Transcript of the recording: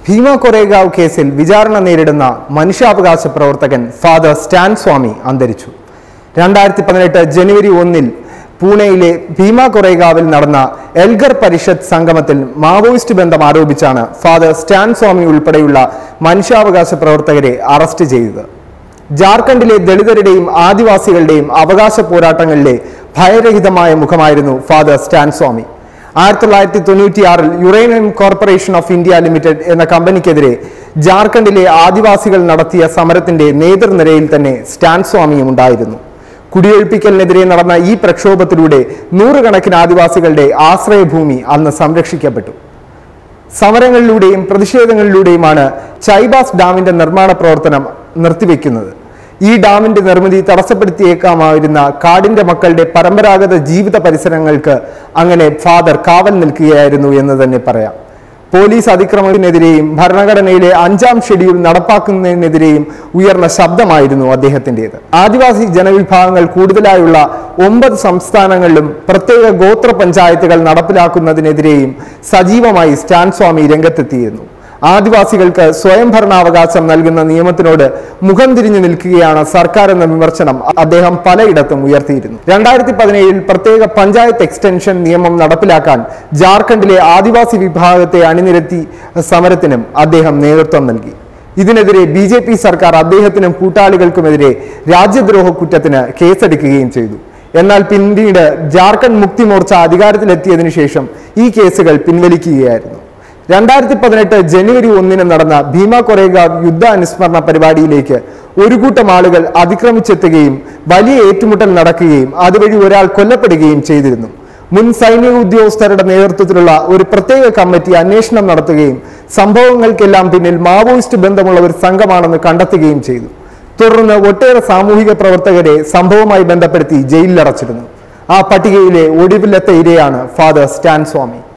ഭീമ കൊറേഗാവ് കേസിൽ വിചാരണ നേരിടുന്ന മനുഷ്യാവകാശ പ്രവർത്തകൻ ഫാദർ സ്റ്റാൻ സ്വാമി അന്തരിച്ചു രണ്ടായിരത്തി പതിനെട്ട് ജനുവരി ഒന്നിൽ പൂനെയിലെ ഭീമ കൊറേഗാവിൽ നടന്ന എൽഗർ പരിഷത്ത് സംഗമത്തിൽ മാവോയിസ്റ്റ് ബന്ധം ആരോപിച്ചാണ് ഫാദർ സ്റ്റാൻ സ്വാമി ഉൾപ്പെടെയുള്ള മനുഷ്യാവകാശ പ്രവർത്തകരെ അറസ്റ്റ് ചെയ്തത് ജാർഖണ്ഡിലെ ദളിതരുടെയും ആദിവാസികളുടെയും അവകാശ പോരാട്ടങ്ങളിലെ ഭയരഹിതമായ മുഖമായിരുന്നു ഫാദർ സ്റ്റാൻ സ്വാമി ആയിരത്തി തൊള്ളായിരത്തി തൊണ്ണൂറ്റിയാറിൽ uranium corporation of India limited എന്ന കമ്പനിക്കെതിരെ ജാർഖണ്ഡിലെ ആദിവാസികൾ നടത്തിയ സമരത്തിന്റെ നേതൃനിരയിൽ തന്നെ സ്റ്റാൻ സ്വാമിയും ഉണ്ടായിരുന്നു കുടിയൊഴിപ്പിക്കലിനെതിരെ നടന്ന ഈ പ്രക്ഷോഭത്തിലൂടെ നൂറുകണക്കിന് ആദിവാസികളുടെ ആശ്രയഭൂമി അന്ന് സംരക്ഷിക്കപ്പെട്ടു സമരങ്ങളിലൂടെയും പ്രതിഷേധങ്ങളിലൂടെയുമാണ് ചൈബാസ് ഡാമിന്റെ നിർമ്മാണ പ്രവർത്തനം നിർത്തിവെക്കുന്നത് ഈ ഡാമിന്റെ നിർമ്മിതി തടസ്സപ്പെടുത്തിയേക്കാമായിരുന്ന കാടിന്റെ മക്കളുടെ പരമ്പരാഗത ജീവിത പരിസരങ്ങൾക്ക് അങ്ങനെ ഫാദർ കാവൽ നിൽക്കുകയായിരുന്നു എന്ന് തന്നെ പറയാം പോലീസ് അതിക്രമത്തിനെതിരെയും ഭരണഘടനയിലെ അഞ്ചാം ഷെഡ്യൂൾ നടപ്പാക്കുന്നതിനെതിരെയും ഉയർന്ന ശബ്ദമായിരുന്നു അദ്ദേഹത്തിൻ്റെത് ആദിവാസി ജനവിഭാഗങ്ങൾ കൂടുതലായുള്ള ഒമ്പത് സംസ്ഥാനങ്ങളിലും പ്രത്യേക ഗോത്ര പഞ്ചായത്തുകൾ നടപ്പിലാക്കുന്നതിനെതിരെയും സജീവമായി സ്റ്റാൻ സ്വാമി രംഗത്തെത്തിയിരുന്നു ആദിവാസികൾക്ക് സ്വയംഭരണാവകാശം നൽകുന്ന നിയമത്തിനോട് മുഖം തിരിഞ്ഞു നിൽക്കുകയാണ് സർക്കാർ എന്ന വിമർശനം അദ്ദേഹം പലയിടത്തും ഉയർത്തിയിരുന്നു രണ്ടായിരത്തി പതിനേഴിൽ പ്രത്യേക പഞ്ചായത്ത് എക്സ്റ്റൻഷൻ നിയമം നടപ്പിലാക്കാൻ ജാർഖണ്ഡിലെ ആദിവാസി വിഭാഗത്തെ അണിനിരത്തി സമരത്തിനും അദ്ദേഹം നേതൃത്വം നൽകി ഇതിനെതിരെ ബി ജെ പി സർക്കാർ അദ്ദേഹത്തിനും കൂട്ടാളികൾക്കുമെതിരെ രാജ്യദ്രോഹ കുറ്റത്തിന് കേസെടുക്കുകയും ചെയ്തു എന്നാൽ പിന്നീട് ജാർഖണ്ഡ് മുക്തി മോർച്ച അധികാരത്തിലെത്തിയതിനു ശേഷം ഈ കേസുകൾ പിൻവലിക്കുകയായിരുന്നു രണ്ടായിരത്തി പതിനെട്ട് ജനുവരി ഒന്നിന് നടന്ന ഭീമ കൊറേഗാവ് യുദ്ധ അനുസ്മരണ പരിപാടിയിലേക്ക് ഒരു കൂട്ടം ആളുകൾ അതിക്രമിച്ചെത്തുകയും വലിയ ഏറ്റുമുട്ടൽ നടക്കുകയും അതുവഴി ഒരാൾ കൊല്ലപ്പെടുകയും ചെയ്തിരുന്നു മുൻ സൈനിക ഉദ്യോഗസ്ഥരുടെ നേതൃത്വത്തിലുള്ള ഒരു പ്രത്യേക കമ്മിറ്റി അന്വേഷണം നടത്തുകയും സംഭവങ്ങൾക്കെല്ലാം പിന്നിൽ മാവോയിസ്റ്റ് ബന്ധമുള്ള ഒരു സംഘമാണെന്ന് കണ്ടെത്തുകയും ചെയ്തു തുടർന്ന് ഒട്ടേറെ സാമൂഹിക പ്രവർത്തകരെ സംഭവവുമായി ബന്ധപ്പെടുത്തി ജയിലിലടച്ചിരുന്നു ആ പട്ടികയിലെ ഒടുവിലത്തെ ഇരയാണ് ഫാദർ സ്റ്റാൻ സ്വാമി